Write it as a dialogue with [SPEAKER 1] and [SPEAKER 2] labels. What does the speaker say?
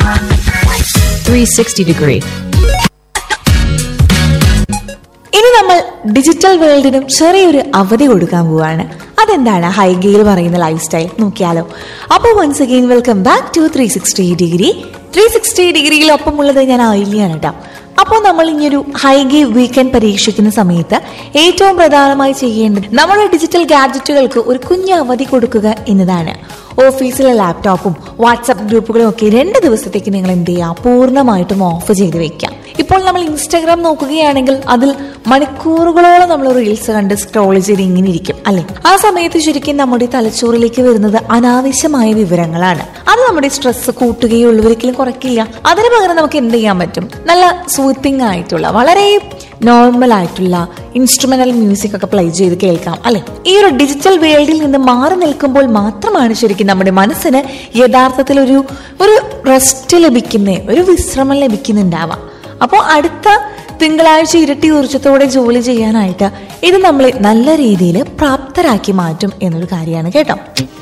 [SPEAKER 1] 360 degree.
[SPEAKER 2] ഇനി നമ്മൾ digital വേൾഡിനും ചെറിയൊരു അവധി കൊടുക്കാൻ പോവാണ് അതെന്താണ് ഹൈഗയിൽ പറയുന്ന ലൈഫ് സ്റ്റൈൽ നോക്കിയാലോ അപ്പോൾ once again welcome back to three sixty degree three sixty ഡിഗ്രിയിൽ ഒപ്പമുള്ളത് ഞാൻ ആയില്ലാണ് കേട്ടോ അപ്പോൾ നമ്മൾ ഇനിയൊരു ഹൈഗേ വീക്കെൻഡ് പരീക്ഷിക്കുന്ന സമയത്ത് ഏറ്റവും പ്രധാനമായി ചെയ്യേണ്ടത് നമ്മുടെ ഡിജിറ്റൽ ഗാഡ്ജറ്റുകൾക്ക് ഒരു കുഞ്ഞു അവധി കൊടുക്കുക എന്നതാണ് ഓഫീസിലെ ലാപ്ടോപ്പും വാട്സപ്പ് ഗ്രൂപ്പുകളും ഒക്കെ രണ്ട് ദിവസത്തേക്ക് നിങ്ങൾ എന്ത് ചെയ്യുക പൂർണ്ണമായിട്ടും ഓഫ് ചെയ്ത് വെക്കാം ഇപ്പോൾ നമ്മൾ ഇൻസ്റ്റാഗ്രാം നോക്കുകയാണെങ്കിൽ അതിൽ മണിക്കൂറുകളോളം നമ്മൾ റീൽസ് കണ്ട് സ്ക്രോൾ ചെയ്ത് ഇങ്ങനെ ഇരിക്കും അല്ലെ ആ സമയത്ത് ശരിക്കും നമ്മുടെ തലച്ചോറിലേക്ക് വരുന്നത് അനാവശ്യമായ വിവരങ്ങളാണ് അത് നമ്മുടെ സ്ട്രെസ് കൂട്ടുകയുള്ളൂ ഒരിക്കലും കുറയ്ക്കില്ല അതിന് പകരം നമുക്ക് എന്ത് ചെയ്യാൻ പറ്റും നല്ല സൂത്തിങ് ആയിട്ടുള്ള വളരെ നോർമൽ ആയിട്ടുള്ള ഇൻസ്ട്രുമെന്റൽ മ്യൂസിക് ഒക്കെ പ്ലേ ചെയ്ത് കേൾക്കാം അല്ലെ ഈ ഒരു ഡിജിറ്റൽ വേൾഡിൽ നിന്ന് മാറി നിൽക്കുമ്പോൾ മാത്രമാണ് ശരിക്കും നമ്മുടെ മനസ്സിന് യഥാർത്ഥത്തിൽ ഒരു ഒരു റെസ്റ്റ് ലഭിക്കുന്ന ഒരു വിശ്രമം ലഭിക്കുന്നുണ്ടാവാം അപ്പോൾ അടുത്ത തിങ്കളാഴ്ച ഇരട്ടി ഊർജ്ജത്തോടെ ജോലി ചെയ്യാനായിട്ട് ഇത് നമ്മളെ നല്ല രീതിയിൽ പ്രാപ്തരാക്കി മാറ്റും എന്നൊരു കാര്യമാണ് കേട്ടോ